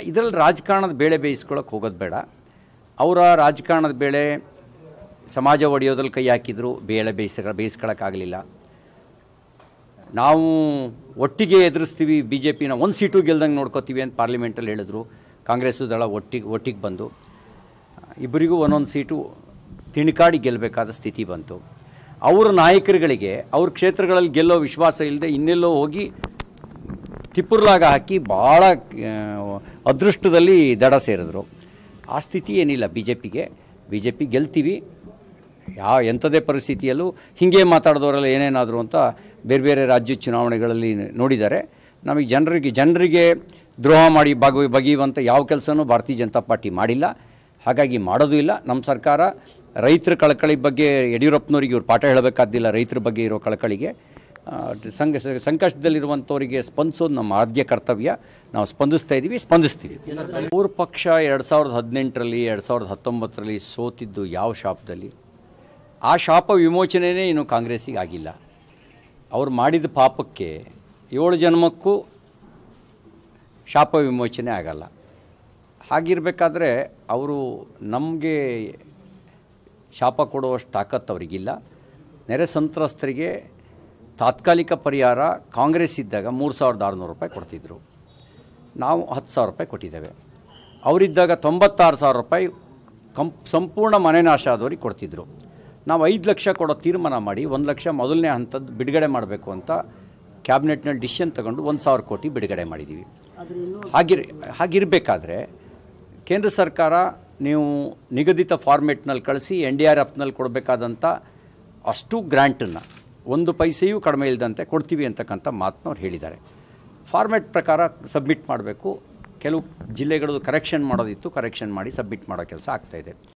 ಇದರಲ್ಲಿ ರಾಜಕಾರಣದ ಬೇಳೆ ಬೇಯಿಸ್ಕೊಳ್ಳೋಕೆ ಹೋಗೋದು ಬೇಡ ಅವರ ರಾಜಕಾರಣದ ಬೇಳೆ ಸಮಾಜ ಒಡೆಯೋದ್ರಲ್ಲಿ ಕೈ ಹಾಕಿದ್ರು ಬೇಳೆ ಬೇಯಿಸ ಬೇಯಿಸ್ಕೊಳ್ಳೋಕ್ಕಾಗಲಿಲ್ಲ ನಾವು ಒಟ್ಟಿಗೆ ಎದುರಿಸ್ತೀವಿ ಬಿ ಜೆ ಪಿನ ಒಂದು ಸೀಟು ಗೆಲ್ದಂಗೆ ನೋಡ್ಕೋತೀವಿ ಅಂತ ಪಾರ್ಲಿಮೆಂಟಲ್ಲಿ ಹೇಳಿದ್ರು ಕಾಂಗ್ರೆಸ್ಸು ದಳ ಒಟ್ಟಿಗೆ ಒಟ್ಟಿಗೆ ಬಂದು ಇಬ್ಬರಿಗೂ ಒಂದೊಂದು ಸೀಟು ತಿಣುಕಾಡಿ ಗೆಲ್ಲಬೇಕಾದ ಸ್ಥಿತಿ ಬಂತು ಅವರ ನಾಯಕರುಗಳಿಗೆ ಅವ್ರ ಕ್ಷೇತ್ರಗಳಲ್ಲಿ ಗೆಲ್ಲೋ ವಿಶ್ವಾಸ ಇಲ್ಲದೆ ಇನ್ನೆಲ್ಲೋ ಹೋಗಿ ತಿಪ್ಪುರ್ಲಾಗ ಹಾಕಿ ಭಾಳ ಆ, ಅದೃಷ್ಟದಲ್ಲಿ ದಡ ಸೇರಿದ್ರು ಆ ಸ್ಥಿತಿ ಏನಿಲ್ಲ ಬಿ ಜೆ ಪಿಗೆ ಬಿ ಜೆ ಪಿ ಗೆಲ್ತೀವಿ ಯಾವ ಎಂಥದೇ ಪರಿಸ್ಥಿತಿಯಲ್ಲೂ ಹೀಗೆ ಮಾತಾಡಿದವರೆಲ್ಲ ಏನೇನಾದರೂ ಅಂತ ಬೇರೆ ಬೇರೆ ರಾಜ್ಯ ಚುನಾವಣೆಗಳಲ್ಲಿ ನೋಡಿದ್ದಾರೆ ನಮಗೆ ಜನರಿಗೆ ಜನರಿಗೆ ದ್ರೋಹ ಮಾಡಿ ಭಾಗ ಬಗೆಯುವಂಥ ಯಾವ ಕೆಲಸನೂ ಭಾರತೀಯ ಜನತಾ ಪಾರ್ಟಿ ಮಾಡಿಲ್ಲ ಹಾಗಾಗಿ ಮಾಡೋದು ಇಲ್ಲ ನಮ್ಮ ಸರ್ಕಾರ ರೈತರ ಕಳಕಳಿ ಬಗ್ಗೆ ಯಡಿಯೂರಪ್ಪನವರಿಗೆ ಇವ್ರು ಪಾಠ ಹೇಳಬೇಕಾದ್ದಿಲ್ಲ ರೈತರ ಬಗ್ಗೆ ಇರೋ ಕಳಕಳಿಗೆ ಆ, ಸಂಕ ಸಂಕಷ್ಟದಲ್ಲಿರುವಂಥವರಿಗೆ ಸ್ಪಂದಿಸೋದು ನಮ್ಮ ಆದ್ಯ ಕರ್ತವ್ಯ ನಾವು ಸ್ಪಂದಿಸ್ತಾ ಇದ್ದೀವಿ ಸ್ಪಂದಿಸ್ತೀವಿ ಮೂರು ಪಕ್ಷ ಎರಡು ಸಾವಿರದ ಹದಿನೆಂಟರಲ್ಲಿ ಎರಡು ಸಾವಿರದ ಹತ್ತೊಂಬತ್ತರಲ್ಲಿ ಸೋತಿದ್ದು ಯಾವ ಶಾಪದಲ್ಲಿ ಆ ಶಾಪ ವಿಮೋಚನೆಯೇ ಇನ್ನು ಕಾಂಗ್ರೆಸ್ಸಿಗೆ ಆಗಿಲ್ಲ ಅವ್ರು ಮಾಡಿದ ಪಾಪಕ್ಕೆ ಏಳು ಜನ್ಮಕ್ಕೂ ಶಾಪ ವಿಮೋಚನೆ ಆಗಲ್ಲ ಹಾಗಿರಬೇಕಾದ್ರೆ ಅವರು ನಮಗೆ ಶಾಪ ಕೊಡುವಷ್ಟು ತಾಕತ್ತು ಅವರಿಗಿಲ್ಲ ನೆರೆ ಸಂತ್ರಸ್ತರಿಗೆ ತಾತ್ಕಾಲಿಕ ಪರಿಹಾರ ಕಾಂಗ್ರೆಸ್ ಇದ್ದಾಗ ಮೂರು ಸಾವಿರದ ಆರುನೂರು ರೂಪಾಯಿ ಕೊಡ್ತಿದ್ರು ನಾವು ಹತ್ತು ಸಾವಿರ ರೂಪಾಯಿ ಕೊಟ್ಟಿದ್ದೇವೆ ಅವರಿದ್ದಾಗ ತೊಂಬತ್ತಾರು ಸಾವಿರ ರೂಪಾಯಿ ಕಂ ಸಂಪೂರ್ಣ ಮನೆ ನಾಶ ಆದವ್ರಿಗೆ ಕೊಡ್ತಿದ್ರು ನಾವು ಐದು ಲಕ್ಷ ಕೊಡೋ ತೀರ್ಮಾನ ಮಾಡಿ ಒಂದು ಲಕ್ಷ ಮೊದಲನೇ ಹಂತದ್ದು ಬಿಡುಗಡೆ ಮಾಡಬೇಕು ಅಂತ ಕ್ಯಾಬಿನೆಟ್ನಲ್ಲಿ ಡಿಸಿಷನ್ ತಗೊಂಡು ಒಂದು ಸಾವಿರ ಕೋಟಿ ಬಿಡುಗಡೆ ಮಾಡಿದ್ದೀವಿ ಹಾಗಿರ್ ಹಾಗಿರಬೇಕಾದ್ರೆ ಕೇಂದ್ರ ಸರ್ಕಾರ ನೀವು ನಿಗದಿತ ಫಾರ್ಮೆಟ್ನಲ್ಲಿ ಕಳಿಸಿ ಎನ್ ಡಿ ಆರ್ ಎಫ್ನಲ್ಲಿ ಕೊಡಬೇಕಾದಂಥ ಅಷ್ಟು ಗ್ರ್ಯಾಂಟನ್ನು ಒಂದು ಪೈಸೆಯೂ ಕಡಿಮೆ ಇಲ್ಲದಂತೆ ಕೊಡ್ತೀವಿ ಅಂತಕ್ಕಂಥ ಮಾತನ್ನ ಅವ್ರು ಹೇಳಿದ್ದಾರೆ ಫಾರ್ಮೆಟ್ ಪ್ರಕಾರ ಸಬ್ಮಿಟ್ ಮಾಡಬೇಕು ಕೆಲವು ಜಿಲ್ಲೆಗಳದ್ದು ಕರೆಕ್ಷನ್ ಮಾಡೋದಿತ್ತು ಕರೆಕ್ಷನ್ ಮಾಡಿ ಸಬ್ಮಿಟ್ ಮಾಡೋ ಕೆಲಸ ಆಗ್ತಾಯಿದೆ